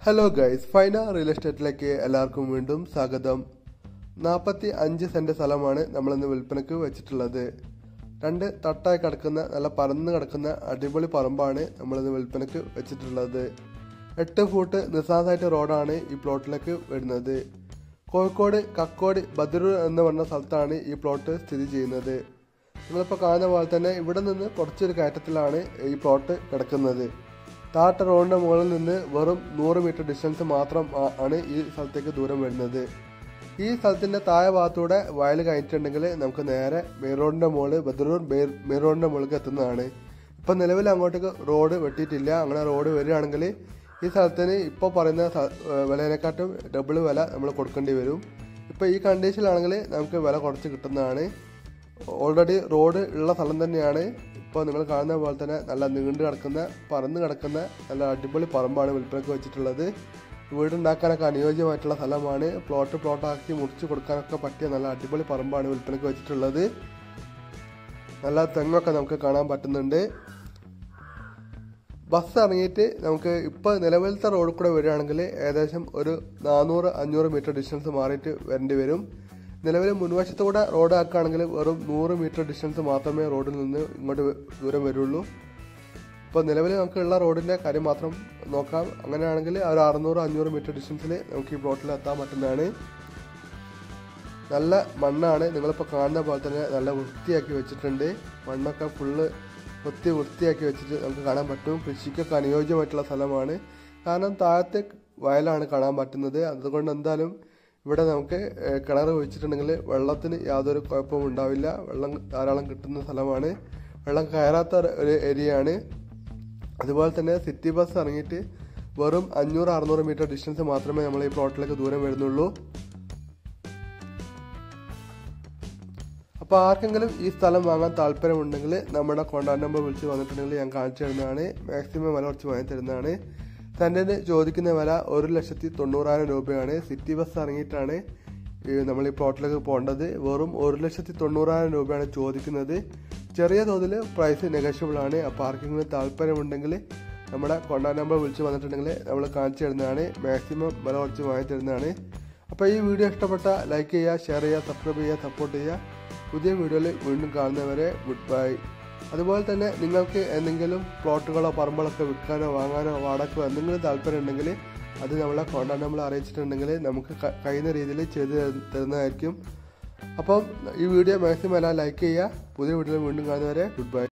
hello guys ഫൈന real എസ്റ്റേറ്റിലേക്ക് എല്ലാവർക്കും വീണ്ടും സ്വാഗതം നാൽപ്പത്തി അഞ്ച് സെന്റ് സ്ഥലമാണ് നമ്മളിന്ന് വിൽപ്പനക്ക് വെച്ചിട്ടുള്ളത് രണ്ട് തട്ടായി കിടക്കുന്ന നല്ല പരന്ന് കിടക്കുന്ന അടിപൊളി പറമ്പാണ് നമ്മളിന്ന് വിൽപ്പനക്ക് വെച്ചിട്ടുള്ളത് എട്ട് ഫൂട്ട് നിസാസായിട്ട് റോഡാണ് ഈ പ്ലോട്ടിലേക്ക് വരുന്നത് കോഴിക്കോട് കക്കോട് ബദറൂർ എന്ന് പറഞ്ഞ സ്ഥലത്താണ് ഈ പ്ലോട്ട് സ്ഥിതി ചെയ്യുന്നത് നിങ്ങളിപ്പോൾ കാണുന്ന പോലെ തന്നെ ഇവിടെ നിന്ന് കുറച്ചൊരു കയറ്റത്തിലാണ് ഈ പ്ലോട്ട് കിടക്കുന്നത് താട്ട റോഡിന്റെ മുകളിൽ നിന്ന് വെറും നൂറ് മീറ്റർ ഡിസ്റ്റൻസ് മാത്രം ആ- ആണ് ഈ സ്ഥലത്തേക്ക് ദൂരം വരുന്നത് ഈ സ്ഥലത്തിന്റെ താഴെ ഭാഗത്തൂടെ വയൽ കഴിഞ്ഞിട്ടുണ്ടെങ്കിൽ നമുക്ക് നേരെ മെയിൻ റോഡിന്റെ മുകളിൽ ബദറൂർ മെയിൻ റോഡിന്റെ മുകളിലേക്ക് എത്തുന്നതാണ് ഇപ്പം നിലവിൽ അങ്ങോട്ടേക്ക് റോഡ് വെട്ടിയിട്ടില്ല അങ്ങനെ റോഡ് വരികയാണെങ്കിൽ ഈ സ്ഥലത്തിന് ഇപ്പോൾ പറയുന്ന സ്ഥ- ഏഹ് വിലയിനെക്കാട്ടും ഡബിൾ വില നമ്മൾ കൊടുക്കേണ്ടി വരും ഇപ്പോൾ ഈ കണ്ടീഷനിലാണെങ്കിൽ നമുക്ക് വില കുറച്ച് കിട്ടുന്നതാണ് ഓൾറെഡി റോഡ് ഉള്ള സ്ഥലം തന്നെയാണ് ഇപ്പോൾ നിങ്ങൾ കാണുന്ന പോലെ തന്നെ നല്ല നീണ്ടു കിടക്കുന്ന പറന്ന് കിടക്കുന്ന നല്ല അടിപൊളി പറമ്പാണ് വിൽപ്പനക്ക് വെച്ചിട്ടുള്ളത് വീടുണ്ടാക്കാനൊക്കെ അനുയോജ്യമായിട്ടുള്ള സ്ഥലമാണ് പ്ലോട്ട് പ്ലോട്ടാക്കി മുറിച്ച് കൊടുക്കാനൊക്കെ പറ്റിയ നല്ല അടിപൊളി പറമ്പാണ് വിൽപ്പനക്ക് വെച്ചിട്ടുള്ളത് നല്ല തെങ്ങൊക്കെ നമുക്ക് കാണാൻ പറ്റുന്നുണ്ട് ബസ് ഇറങ്ങിയിട്ട് നമുക്ക് ഇപ്പോൾ നിലവിലത്തെ റോഡിൽ കൂടെ വരികയാണെങ്കിൽ ഏകദേശം ഒരു നാനൂറ് അഞ്ഞൂറ് മീറ്റർ ഡിസ്റ്റൻസ് മാറിയിട്ട് വരേണ്ടി വരും നിലവിൽ മുൻവശത്തൂടെ റോഡ് ആക്കുകയാണെങ്കിൽ വെറും നൂറ് മീറ്റർ ഡിസ്റ്റൻസ് മാത്രമേ റോഡിൽ നിന്ന് ഇങ്ങോട്ട് വ- ദൂരം വരുള്ളൂ ഇപ്പോൾ നിലവിൽ നമുക്കുള്ള റോഡിൻ്റെ കാര്യം മാത്രം നോക്കാം അങ്ങനെയാണെങ്കിൽ ഒരു അറുന്നൂറ് അഞ്ഞൂറ് മീറ്റർ ഡിസ്റ്റൻസിൽ നമുക്ക് ഈ പ്ലോട്ടിൽ എത്താൻ പറ്റുന്നതാണ് നല്ല മണ്ണാണ് നിങ്ങളിപ്പോൾ കാണുന്ന പോലെ തന്നെ നല്ല വൃത്തിയാക്കി വെച്ചിട്ടുണ്ട് മണ്ണൊക്കെ ഫുള്ള് വൃത്തി വൃത്തിയാക്കി വെച്ചിട്ട് നമുക്ക് കാണാൻ പറ്റും കൃഷിക്കൊക്കെ അനുയോജ്യമായിട്ടുള്ള സ്ഥലമാണ് കാരണം താഴത്തെ വയലാണ് കാണാൻ പറ്റുന്നത് അതുകൊണ്ട് എന്തായാലും ഇവിടെ നമുക്ക് ഏഹ്, കിണർ വെച്ചിട്ടുണ്ടെങ്കിൽ വെള്ളത്തിന് യാതൊരു കുഴപ്പവും ഉണ്ടാവില്ല വെള്ളം ധാരാളം കിട്ടുന്ന സ്ഥലമാണ് വെള്ളം കയറാത്ത ഒരു- ഒരു ഏരിയയാണ് അതുപോലെ തന്നെ സിറ്റി ബസ് ഇറങ്ങിയിട്ട് വെറും അഞ്ഞൂറ് അറുന്നൂറ് മീറ്റർ ഡിസ്റ്റൻസ് മാത്രമേ നമ്മൾ ഈ പ്ലോട്ടിലേക്ക് ദൂരം വരുന്നുള്ളൂ അപ്പോൾ ആർക്കെങ്കിലും ഈ സ്ഥലം വാങ്ങാൻ താല്പര്യമുണ്ടെങ്കിൽ നമ്മുടെ കോൺടാക്ട് നമ്പർ വിളിച്ച് വന്നിട്ടുണ്ടെങ്കിൽ ഞാൻ കാണിച്ചു തരുന്നതാണ് മാക്സിമം വില കുറച്ച് വാങ്ങി തരുന്നതാണ് സെൻറ്റിന് ചോദിക്കുന്ന വില ഒരു ലക്ഷത്തി തൊണ്ണൂറായിരം രൂപയാണ് സിറ്റി ബസ് ഇറങ്ങിയിട്ടാണ് ഈ നമ്മൾ ഈ പ്ലോട്ടിലേക്ക് പോകേണ്ടത് വെറും ഒരു ലക്ഷത്തി തൊണ്ണൂറായിരം രൂപയാണ് ചോദിക്കുന്നത് ചെറിയ തോതിൽ പ്രൈസ് നെഗോഷ്യബിൾ ആണ് അപ്പോൾ ആർക്കെങ്കിലും താല്പര്യമുണ്ടെങ്കിൽ നമ്മുടെ കോൺടാക്ട് നമ്പർ വിളിച്ച് വന്നിട്ടുണ്ടെങ്കിൽ നമ്മൾ കാണിച്ചു തരുന്നതാണ് മാക്സിമം വില കുറച്ച് വാങ്ങി തരുന്നതാണ് അപ്പോൾ ഈ വീഡിയോ ഇഷ്ടപ്പെട്ട ലൈക്ക് ചെയ്യുക ഷെയർ ചെയ്യുക സബ്സ്ക്രൈബ് ചെയ്യുക സപ്പോർട്ട് ചെയ്യുക പുതിയ വീഡിയോയിൽ വീണ്ടും കാണുന്നവരെ ഗുഡ് ബൈ അതുപോലെ തന്നെ നിങ്ങൾക്ക് എന്തെങ്കിലും പ്ലോട്ടുകളോ പറമ്പുകളൊക്കെ വിൽക്കാനോ വാങ്ങാനോ വാടകയ്ക്കോ എന്തെങ്കിലും താല്പര്യം ഉണ്ടെങ്കിൽ അത് നമ്മളെ കോൺടാക്ട് നമ്പർ അറിയിച്ചിട്ടുണ്ടെങ്കിൽ നമുക്ക് ക- കഴിയുന്ന രീതിയിൽ ചെയ്ത് തരു- തരുന്നതായിരിക്കും അപ്പം ഈ വീഡിയോ മാക്സിമം എല്ലാം ലൈക്ക് ചെയ്യുക പുതിയ വീഡിയോയിൽ വീണ്ടും കാണുന്നവരെ ഗുഡ് ബൈ